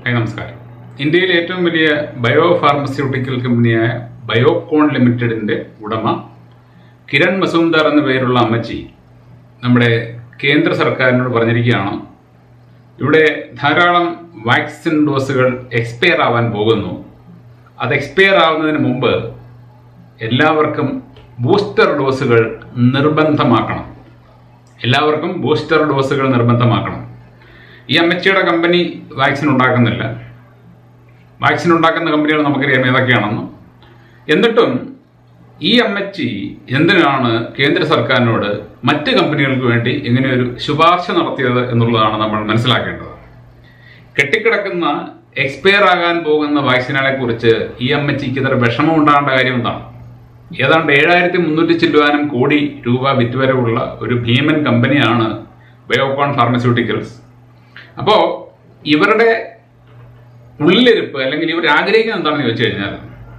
hi നമസ്കാരം ഇന്ത്യയിലെ ഏറ്റവും വലിയ ബയോ ഫാർമസ്യൂട്ടിക്കൽ കമ്പനിയായ ബയോകോൺ ലിമിറ്റഡിന്റെ ഉടമ കിരൺ മസൂംദാർ എന്ന പേരുള്ള അമ്മച്ചി നമ്മുടെ കേന്ദ്ര സർക്കാരിനോട് പറഞ്ഞിരിക്കുകയാണ് ഇവിടെ ധാരാളം വാക്സിൻ ഡോസുകൾ എക്സ്പയർ ആവാൻ പോകുന്നു അത് എക്സ്പയർ ആവുന്നതിന് മുമ്പ് എല്ലാവർക്കും ബൂസ്റ്റർ ഡോസുകൾ നിർബന്ധമാക്കണം എല്ലാവർക്കും ബൂസ്റ്റർ ഡോസുകൾ നിർബന്ധമാക്കണം ഈ അമ്മച്ചിയുടെ കമ്പനി വാക്സിൻ ഉണ്ടാക്കുന്നില്ല വാക്സിൻ ഉണ്ടാക്കുന്ന കമ്പനികൾ നമുക്കറിയാം ഏതൊക്കെയാണെന്ന് എന്നിട്ടും ഈ അമ്മച്ചി എന്തിനാണ് കേന്ദ്ര സർക്കാരിനോട് മറ്റ് കമ്പനികൾക്ക് വേണ്ടി ഇങ്ങനെ ഒരു ശുപാർശ നടത്തിയത് എന്നുള്ളതാണ് നമ്മൾ മനസ്സിലാക്കേണ്ടത് കെട്ടിക്കിടക്കുന്ന എക്സ്പയർ ആകാൻ പോകുന്ന വാക്സിനുകളെ കുറിച്ച് ഈ അമ്മച്ചിക്ക് ഇത്ര വിഷമം ഉണ്ടാകേണ്ട കാര്യം എന്താണ് ഏതാണ്ട് ഏഴായിരത്തി മുന്നൂറ്റി ചില്ലുവാനും കോടി രൂപ വിറ്റുവരവുള്ള ഒരു ഭീമൻ കമ്പനിയാണ് ബയോകോൺ ഫാർമസ്യൂട്ടിക്കൽസ് അപ്പോൾ ഇവരുടെ ഉള്ളിലിരിപ്പ് അല്ലെങ്കിൽ ഇവർ ആഗ്രഹിക്കുന്നത് എന്താണെന്ന് ചോദിച്ചു കഴിഞ്ഞാൽ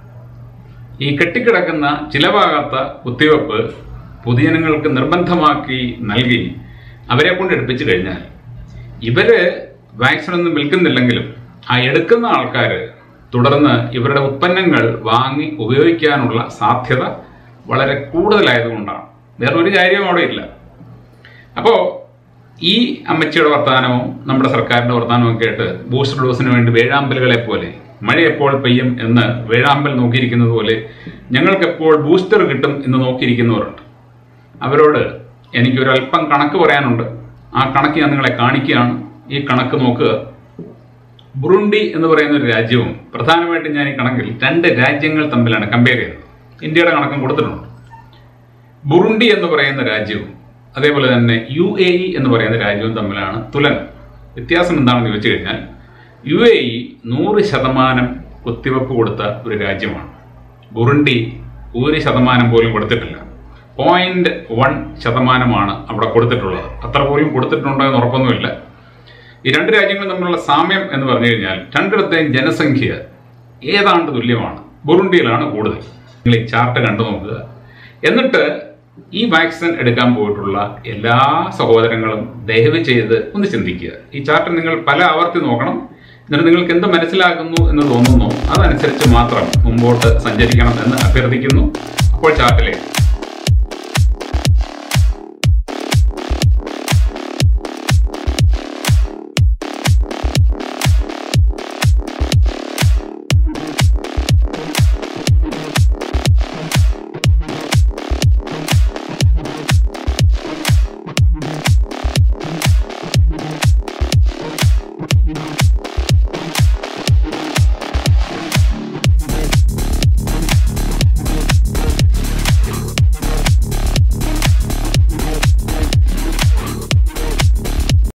ഈ കെട്ടിക്കിടക്കുന്ന ചിലവാകാത്ത കുത്തിവെപ്പ് പൊതുജനങ്ങൾക്ക് നിർബന്ധമാക്കി നൽകി അവരെ കൊണ്ട് എടുപ്പിച്ചു കഴിഞ്ഞാൽ ഇവര് വാക്സിൻ ഒന്നും വിൽക്കുന്നില്ലെങ്കിലും ആ എടുക്കുന്ന ആൾക്കാർ തുടർന്ന് ഇവരുടെ ഉത്പന്നങ്ങൾ വാങ്ങി ഉപയോഗിക്കാനുള്ള സാധ്യത വളരെ കൂടുതലായതുകൊണ്ടാണ് വേറൊരു കാര്യവും അവിടെ ഇല്ല അപ്പോൾ ഈ അമ്മച്ചിയുടെ വർത്തമാനവും നമ്മുടെ സർക്കാരിന്റെ വർത്തമാനവും കേട്ട് ബൂസ്റ്റർ ഡോസിന് വേണ്ടി വേഴാമ്പലുകളെ പോലെ മഴ എപ്പോൾ പെയ്യും എന്ന് വേഴാമ്പൽ നോക്കിയിരിക്കുന്നത് പോലെ ഞങ്ങൾക്ക് എപ്പോൾ ബൂസ്റ്റർ കിട്ടും എന്ന് നോക്കിയിരിക്കുന്നവരുണ്ട് അവരോട് എനിക്കൊരല്പം കണക്ക് പറയാനുണ്ട് ആ കണക്ക് ഞാൻ നിങ്ങളെ കാണിക്കുകയാണ് ഈ കണക്ക് നോക്കുക ബുറുണ്ടി എന്ന് പറയുന്ന ഒരു രാജ്യവും പ്രധാനമായിട്ടും ഞാൻ ഈ കണക്കിൽ രണ്ട് രാജ്യങ്ങൾ തമ്മിലാണ് കമ്പയർ ചെയ്യുന്നത് ഇന്ത്യയുടെ കണക്കും കൊടുത്തിട്ടുണ്ട് ബുറുണ്ടി എന്ന് പറയുന്ന രാജ്യവും അതേപോലെ തന്നെ യു എ ഇ എന്ന് പറയുന്ന രാജ്യവും തമ്മിലാണ് തുലനം വ്യത്യാസം എന്താണെന്ന് ചോദിച്ചു കഴിഞ്ഞാൽ യു എ ഇ നൂറ് ശതമാനം കുത്തിവെപ്പ് കൊടുത്ത ഒരു രാജ്യമാണ് ബുറുണ്ടി ഒരു ശതമാനം പോലും കൊടുത്തിട്ടില്ല പോയിന്റ് വൺ ശതമാനമാണ് അവിടെ കൊടുത്തിട്ടുള്ളത് അത്ര പോലും കൊടുത്തിട്ടുണ്ടോ എന്ന് ഉറപ്പൊന്നുമില്ല ഈ രണ്ട് രാജ്യങ്ങളും തമ്മിലുള്ള സാമ്യം എന്ന് പറഞ്ഞു കഴിഞ്ഞാൽ രണ്ടിടത്തെയും ജനസംഖ്യ ഏതാണ്ട് തുല്യമാണ് ബുറുണ്ടിയിലാണ് കൂടുതൽ നിങ്ങൾ ഈ ചാർട്ട് കണ്ടു നോക്കുക എന്നിട്ട് ഈ വാക്സിൻ എടുക്കാൻ പോയിട്ടുള്ള എല്ലാ സഹോദരങ്ങളും ദയവ് ചെയ്ത് ഒന്ന് ചിന്തിക്കുക ഈ ചാർട്ട് നിങ്ങൾ പല ആവർത്തി നോക്കണം എന്നിട്ട് നിങ്ങൾക്ക് എന്ത് മനസ്സിലാകുന്നു എന്ന് തോന്നുന്നു അതനുസരിച്ച് മാത്രം മുമ്പോട്ട് സഞ്ചരിക്കണം എന്ന് അഭ്യർത്ഥിക്കുന്നു അപ്പോൾ ചാർട്ടിലേക്ക്